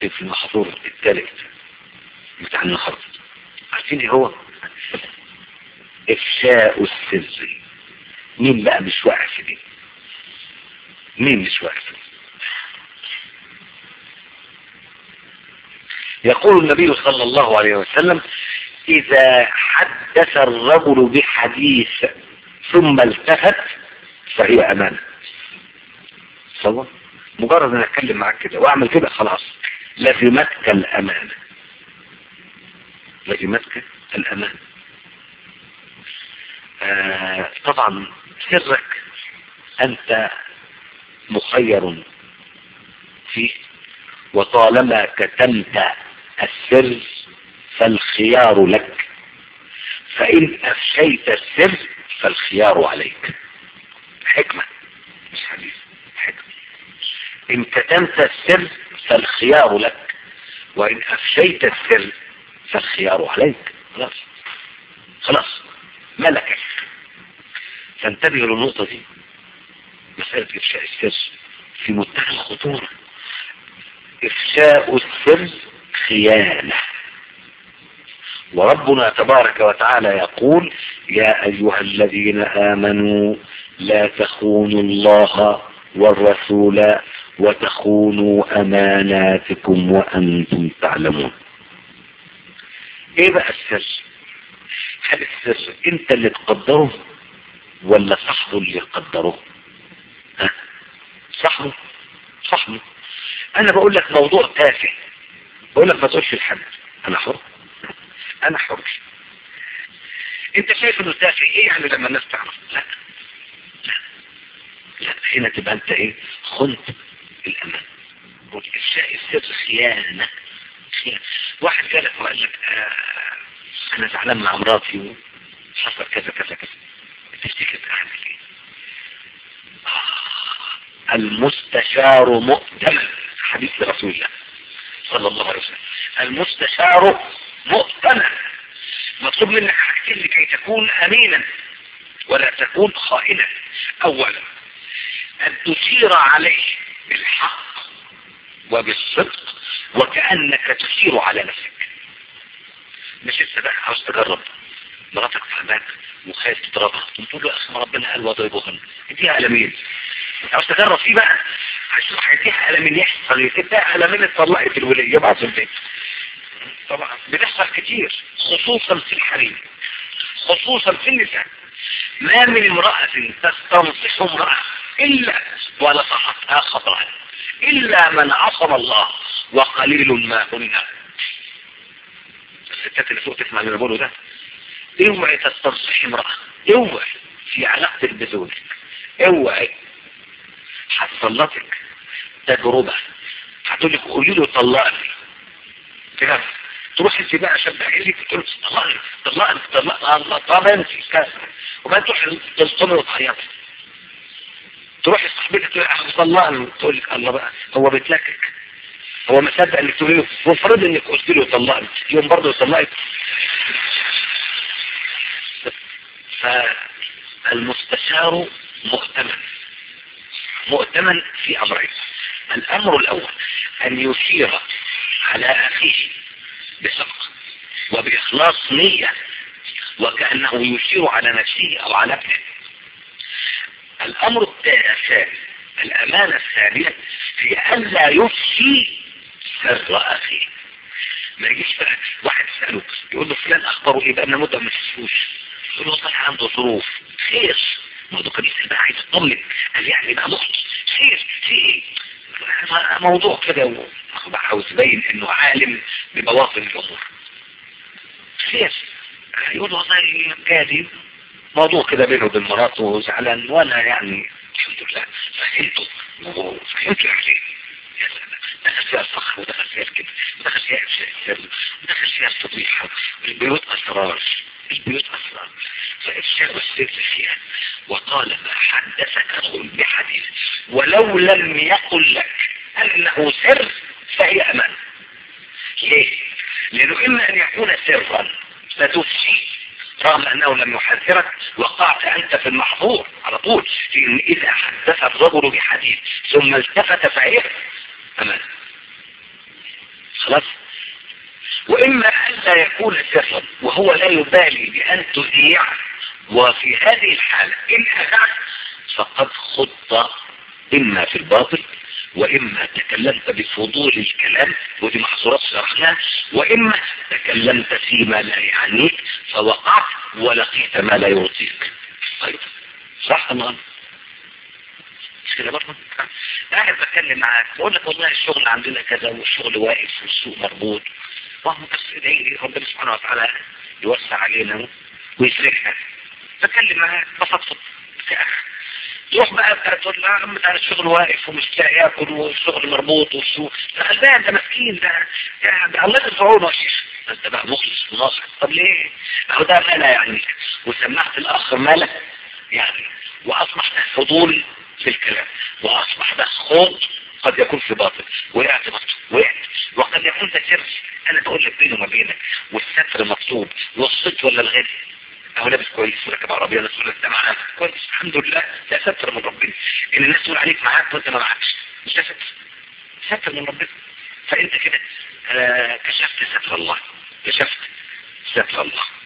في المحظور الثالث بتاع النهارده عارفين ايه هو افشاء السر مين بقى مش واقع في دي مين مش واقع في دي يقول النبي صلى الله عليه وسلم اذا حدث الرجل بحديث ثم التفت فهي امانه صلى مجرد ان اتكلم معاك كده واعمل كده خلاص لزمتك الامانه لزمتك الامانه آه طبعا سرك انت مخير فيه وطالما كتمت السر فالخيار لك فإن أفشيت السر فالخيار عليك حكمة مش حديث حكمة إن كتمت السر فالخيار لك وإن أفشيت السر فالخيار عليك خلاص خلاص ملكك فانتبه للنقطة دي مسألة إفشاء السر في منتهى الخطورة إفشاء السر خيانة وربنا تبارك وتعالى يقول يا أيها الذين آمنوا لا تخونوا الله والرسول وتخونوا أماناتكم وأنتم تعلمون ايه بقى السر هل السر انت اللي تقدره ولا صاحبه اللي يقدره ها صاحبه صاحبه انا بقول لك موضوع تافه بقول لك ما تقولش لحد انا حر انا حر انت شايف انه تافه ايه يعني لما الناس تعرف لا لا لا هنا تبقى انت ايه خنت الامان والافشاء السر خيانة خيانة واحد جالك وقال لك آه انا زعلان مع مراتي وحصل كذا كذا كذا تفتكر اعمل ايه آه المستشار مؤتمن حديث رسول الله صلى الله عليه وسلم المستشار مؤتمن مطلوب منك حاجتين لكي تكون امينا ولا تكون خائنا اولا ان تشير عليه بالحق وبالصدق وكأنك تشير على نفسك مش انت بقى عاوز تجرب مراتك فهماك وخايف تضربها تقول له اخي ما ربنا قال واضربوهن اديها قلمين عاوز تجرب فيه بقى عشان هيديها قلمين يحصل يديها قلمين اتطلقت الولية بعض البيت طبعا بتحصل كتير خصوصا في الحريم خصوصا في النساء ما من امرأة تستنصح امرأة إلا ونصحتها خطأ إلا من عصم الله وقليل ما هن الستات اللي فوق تسمع اللي بقوله ده اوعي تستنصح امرأة اوعي في علاقتك بزوجك اوعي هتسلطك تجربة هتقول لك قولي له طلقني كده تروح انت بقى شبه لك تقول له طلقني طلقني طلقني طب انت كذا وبعدين تروح تلطمي وتعيطي تروح صاحبتك تقول له طلقني تقول لك الله بقى هو بيتلكك هو ما صدق انك تقول له وافرض انك قلت له طلقني يوم برضه يطلقك فالمستشار مؤتمن مؤتمن في امرين الامر الاول ان يشير على اخيه بصدق وباخلاص نية وكأنه يشير على نفسه او على ابنه الامر الثاني الامانة الثانية هي الا يفشي سر اخيه ما يجيش بقى واحد يسأله يقول له فلان اخباره ايه بقى من مدة ما تشوفوش يقول له والله عنده ظروف خير موضوع كان يسأل عايز يطمن قال يعني بقى مخطئ خير في ايه موضوع كده عاوز يبين انه عالم ببواطن الامور خير يقول والله جادي موضوع كده بينه وبين مراته زعلان وانا يعني الحمد لله فهمته وفهمت عليه يا سلام دخل فيها الفخر ودخل فيها الكذب ودخل فيها افشاء السر ودخل فيها الفضيحه البيوت اسرار البيوت اسرار فافشاء السر فيها وطالما حدثك رجل بحديث ولو لم يقل لك انه سر فهي امان ليه لانه اما ان يكون سرا فتفشي رغم انه لم يحذرك وقعت انت في المحظور على طول لان اذا حدث الرجل بحديث ثم التفت فهي امان خلاص واما ان لا يكون سرا وهو لا يبالي بان تذيع وفي هذه الحالة ان اذعت فقد خضت اما في الباطل واما تكلمت بفضول الكلام ودي محظورات شرحناها واما تكلمت فيما لا يعنيك فوقعت ولقيت ما لا يرضيك طيب صح الله مش كده برضه قاعد بتكلم معاك بقول لك والله الشغل عندنا كذا والشغل واقف والسوق مربوط وهم بس ادعي لي ربنا سبحانه وتعالى يوسع علينا ويسرقنا بتكلم معاك بفضفض كأخ تروح بقى بقى تقول لا عم ده الشغل واقف ومش لاقي ياكل والشغل مربوط والسوق ده غلبان ده مسكين ده ده الله يرفعونه يا شيخ انت بقى مخلص وناصح طب ليه؟ اهو ده ما لا يعنيك وسمعت الاخر ما لا يعني واصبح ده فضول في الكلام واصبح ده خوض قد يكون في باطل وقعت وقعت وقد يكون ده سر انا بقول لك بيني وما بينك والستر مطلوب والصدق ولا الغير اهو لابس كويس وراكب عربيه الناس تقول لك ده معانا كويس الحمد لله ده ستر من ربنا ان الناس تقول عليك معاك وانت ما معكش مش ده ستر ستر من ربنا فانت كده آه كشفت ستر الله كشفت ستر الله